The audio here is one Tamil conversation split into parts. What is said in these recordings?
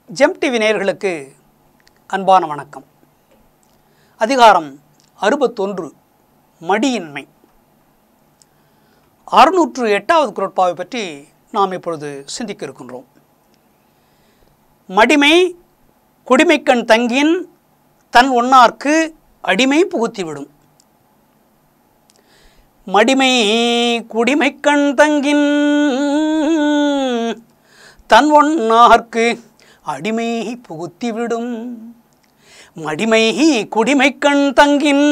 ஜெம் டிவி நேயர்களுக்கு அன்பான வணக்கம் அதிகாரம் அறுபத்தொன்று மடியின்மை அறுநூற்று எட்டாவது குரட்பாவை பற்றி நாம் இப்பொழுது சிந்திக்க இருக்கின்றோம் மடிமை குடிமைக்கண் தங்கின் தன் ஒன்னார்க்கு அடிமை புகுத்திவிடும் மடிமை குடிமைக்கண் தங்கின் தன் ஒன்னார்க்கு அடிமை புகுத்திவிடும் மடிமை குடிமைக்கண் தங்கின்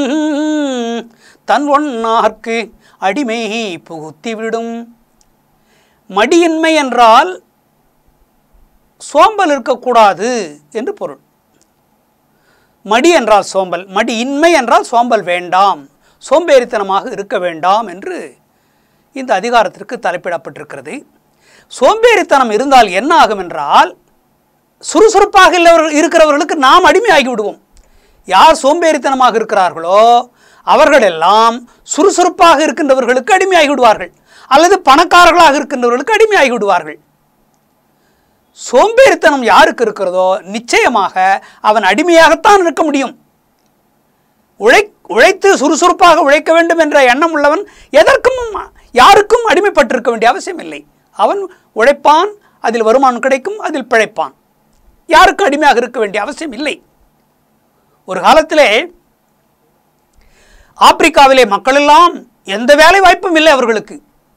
தன் ஒன்னார்க்கு அடிமை புகுத்திவிடும் மடியின்மை என்றால் சோம்பல் இருக்கக்கூடாது என்று பொருள் மடி என்றால் சோம்பல் மடி இன்மை என்றால் சோம்பல் வேண்டாம் சோம்பேறித்தனமாக இருக்க வேண்டாம் என்று இந்த அதிகாரத்திற்கு தலைப்பிடப்பட்டிருக்கிறது சோம்பேறித்தனம் இருந்தால் என்ன ஆகும் என்றால் சுறுசுறுப்பாக இல்லவர் இருக்கிறவர்களுக்கு நாம் அடிமையாகி விடுவோம் யார் சோம்பேறித்தனமாக இருக்கிறார்களோ அவர்களெல்லாம் சுறுசுறுப்பாக இருக்கின்றவர்களுக்கு அடிமையாகி விடுவார்கள் அல்லது பணக்காரர்களாக இருக்கின்றவர்களுக்கு அடிமையாகி விடுவார்கள் சோம்பேறித்தனம் யாருக்கு இருக்கிறதோ நிச்சயமாக அவன் அடிமையாகத்தான் இருக்க முடியும் உழை உழைத்து சுறுசுறுப்பாக உழைக்க வேண்டும் என்ற எண்ணம் உள்ளவன் எதற்கும் யாருக்கும் அடிமைப்பட்டிருக்க வேண்டிய அவசியம் இல்லை அவன் உழைப்பான் அதில் வருமானம் கிடைக்கும் அதில் பிழைப்பான் யாருக்கும் அடிமையாக இருக்க வேண்டிய அவசியம் இல்லை ஒரு காலத்திலே ஆப்பிரிக்காவிலே மக்களெல்லாம் எந்த வேலை வாய்ப்பும் இல்லை அவர்களுக்கு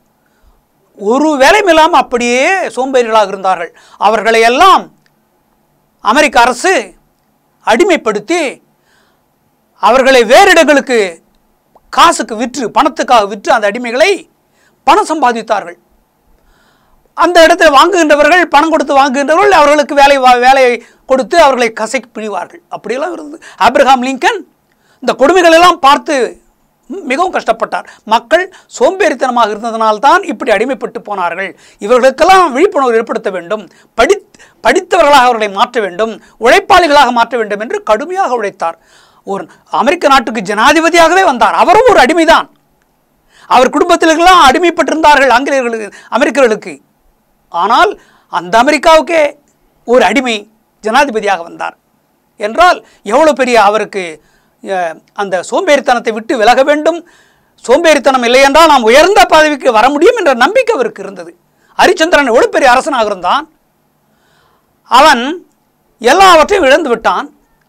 ஒரு வேலையும் இல்லாமல் அப்படியே சோம்பேறிகளாக இருந்தார்கள் அவர்களை எல்லாம் அமெரிக்க அரசு அடிமைப்படுத்தி அவர்களை வேறு இடங்களுக்கு காசுக்கு விற்று பணத்துக்காக விற்று அந்த அடிமைகளை பணம் சம்பாதித்தார்கள் அந்த இடத்துல வாங்குகின்றவர்கள் பணம் கொடுத்து வாங்குகின்றவர்கள் அவர்களுக்கு வேலை வா- வேலையை கொடுத்து அவர்களை கசைக்கு பிழிவார்கள் அப்படியெல்லாம் இருந்தது ஆப்ரஹாம் லிங்கன் இந்த கொடுமைகள் எல்லாம் பார்த்து மிகவும் கஷ்டப்பட்டார் மக்கள் சோம்பேறித்தனமாக இருந்ததனால்தான் இப்படி அடிமைப்பட்டு போனார்கள் இவர்களுக்கெல்லாம் விழிப்புணர்வு ஏற்படுத்த வேண்டும் படி படித்தவர்களாக அவர்களை மாற்ற வேண்டும் உழைப்பாளிகளாக மாற்ற வேண்டும் என்று கடுமையாக உழைத்தார் ஒரு அமெரிக்க நாட்டுக்கு ஜனாதிபதியாகவே வந்தார் அவரும் ஒரு அடிமைதான் அவர் குடும்பத்திலெல்லாம் அடிமைப்பட்டிருந்தார்கள் ஆங்கிலேயர்களுக்கு அமெரிக்கர்களுக்கு ஆனால் அந்த அமெரிக்காவுக்கே ஒரு அடிமை ஜனாதிபதியாக வந்தார் என்றால் எவ்வளோ பெரிய அவருக்கு அஹ், அந்த சோம்பேறித்தனத்தை விட்டு விலக வேண்டும் சோம்பேறித்தனம் இல்லை என்றால் நாம் உயர்ந்த பதவிக்கு வர முடியும் என்ற நம்பிக்கை அவருக்கு இருந்தது ஹரிச்சந்திரன் எவ்வளோ பெரிய அரசனாக இருந்தான் அவன் எல்லாவற்றையும் இழந்து விட்டான்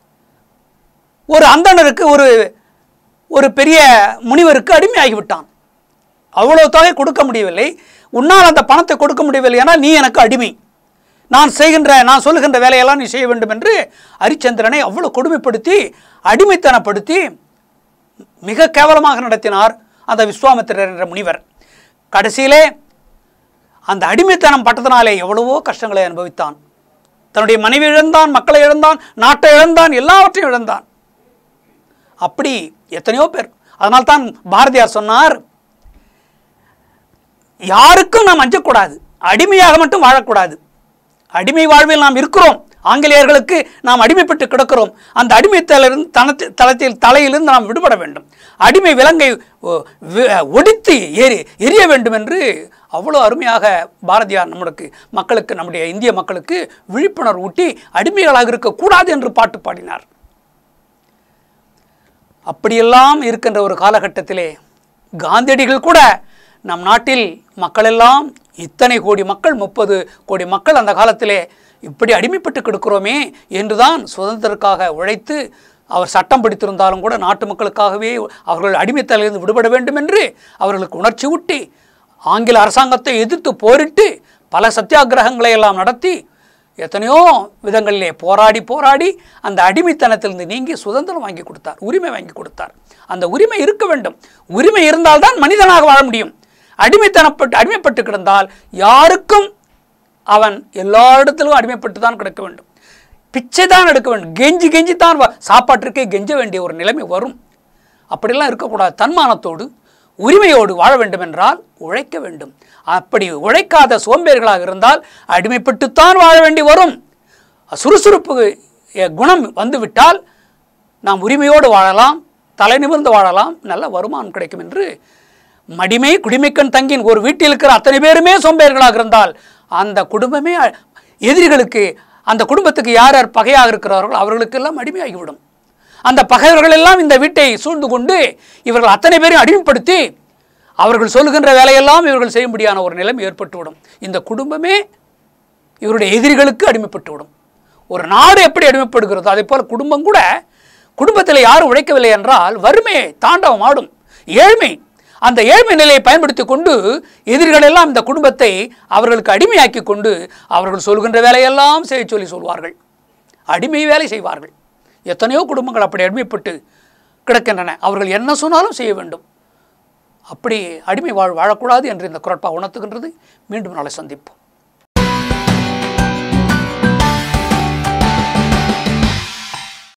ஒரு அந்தணருக்கு ஒரு ஒரு பெரிய முனிவருக்கு அடிமையாகி விட்டான் அவ்வளோ தொகை கொடுக்க முடியவில்லை உன்னால் அந்த பணத்தை கொடுக்க முடியவில்லை ஆனால் நீ எனக்கு அடிமை நான் செய்கின்ற நான் சொல்லுகின்ற வேலையெல்லாம் நீ செய்ய வேண்டும் என்று ஹரிச்சந்திரனை அவ்வளோ கொடுமைப்படுத்தி அடிமைத்தனப்படுத்தி மிக கேவலமாக நடத்தினார் அந்த விஸ்வாமித்திரர் என்ற முனிவர் கடைசியிலே அந்த அடிமைத்தனம் பட்டதனாலே எவ்வளவோ கஷ்டங்களை அனுபவித்தான் தன்னுடைய மனைவி இழந்தான் மக்களை இழந்தான் நாட்டை இழந்தான் எல்லாவற்றையும் இழந்தான் அப்படி எத்தனையோ பேர் அதனால்தான் பாரதியார் சொன்னார் யாருக்கும் நாம் அஞ்சக்கூடாது அடிமையாக மட்டும் வாழக்கூடாது அடிமை வாழ்வில் நாம் இருக்கிறோம் ஆங்கிலேயர்களுக்கு நாம் அடிமைப்பட்டு கிடக்கிறோம் அந்த அடிமைத்தலிருந்து தனத்து தளத்தில் தலையிலிருந்து நாம் விடுபட வேண்டும் அடிமை விலங்கை ஒ- வி- ஒடித்து எரி எரிய வேண்டும் என்று அவ்வளோ அருமையாக பாரதியார் நம்மளுக்கு மக்களுக்கு நம்முடைய இந்திய மக்களுக்கு விழிப்புணர்வு ஊட்டி அடிமைகளாக இருக்கக்கூடாது என்று பாட்டு பாடினார் அப்படியெல்லாம் இருக்கின்ற ஒரு காலகட்டத்திலே காந்தியடிகள் கூட நம் நாட்டில் மக்களெல்லாம் இத்தனை கோடி மக்கள் முப்பது கோடி மக்கள் அந்த காலத்திலே இப்படி அடிமைப்பட்டு கிடக்கிறோமே என்றுதான் சுதந்திரத்துக்காக உழைத்து அவர் சட்டம் பிடித்திருந்தாலும் கூட நாட்டு மக்களுக்காகவே அவர்கள் அடிமைத்தலிருந்து விடுபட வேண்டும் என்று அவர்களுக்கு உணர்ச்சி ஊட்டி ஆங்கில அரசாங்கத்தை எதிர்த்து போரிட்டு பல சத்தியாகிரகங்களை எல்லாம் நடத்தி எத்தனையோ விதங்களிலே போராடி போராடி அந்த அடிமைத்தனத்திலிருந்து நீங்கி சுதந்திரம் வாங்கி கொடுத்தார் உரிமை வாங்கி கொடுத்தார் அந்த உரிமை இருக்க வேண்டும் உரிமை இருந்தால்தான் மனிதனாக வாழ முடியும் அடிமைத்தனப்பட்டு அடிமைப்பட்டு கிடந்தால் யாருக்கும் அவன் எல்லா இடத்திலும் அடிமைப்பட்டு தான் கிடக்க வேண்டும் பிச்சை தான் எடுக்க வேண்டும் கெஞ்சி கெஞ்சி தான் வ- சாப்பாட்டிற்கே கெஞ்ச வேண்டிய ஒரு நிலைமை வரும் அப்படிலாம் இருக்கக்கூடாது தன்மானத்தோடு உரிமையோடு வாழ வேண்டும் என்றால் உழைக்க வேண்டும் அப்படி உழைக்காத சோம்பேறிகளாக இருந்தால் அடிமைப்பட்டுத்தான் வாழ வேண்டி வரும் சுறுசுறுப்பு எ, குணம் வந்துவிட்டால் நாம் உரிமையோடு வாழலாம் தலை நிமிர்ந்து வாழலாம் நல்ல வருமானம் கிடைக்கும் என்று மடிமை குடிமைக்கண் தங்கின் ஒரு வீட்டில் இருக்கிற அத்தனை பேருமே சோம்பேறிகளாக இருந்தால் அந்த குடும்பமே அ- எதிரிகளுக்கு அந்த குடும்பத்துக்கு யார் யார் பகையாக இருக்கிறார்களோ அவர்களுக்கெல்லாம் அடிமையாகிவிடும் அந்த பகைவர்கள் எல்லாம் இந்த வீட்டை சூழ்ந்து கொண்டு இவர்கள் அத்தனை பேரையும் அடிமைப்படுத்தி அவர்கள் சொல்லுகின்ற வேலையெல்லாம் இவர்கள் செய்யும்படியான ஒரு நிலைமை ஏற்பட்டுவிடும் இந்த குடும்பமே இவருடைய எதிரிகளுக்கு அடிமைப்பட்டுவிடும் ஒரு நாடு எப்படி அடிமைப்படுகிறதோ அதே போல் குடும்பம் கூட குடும்பத்தில் யாரும் உழைக்கவில்லை என்றால் வறுமை தாண்டவம் ஆடும் ஏழ்மை அந்த ஏழ்மை நிலையை பயன்படுத்தி கொண்டு எதிரிகள் எல்லாம் இந்த குடும்பத்தை அவர்களுக்கு அடிமையாக்கி கொண்டு அவர்கள் சொல்கின்ற வேலையெல்லாம் செய்ய சொல்லி சொல்வார்கள் அடிமை வேலை செய்வார்கள் எத்தனையோ குடும்பங்கள் அப்படி அடிமைப்பட்டு கிடக்கின்றன அவர்கள் என்ன சொன்னாலும் செய்ய வேண்டும் அப்படி அடிமை வாழ் வாழக்கூடாது என்று இந்த குரட்பா உணர்த்துகின்றது மீண்டும் நாளை சந்திப்போம்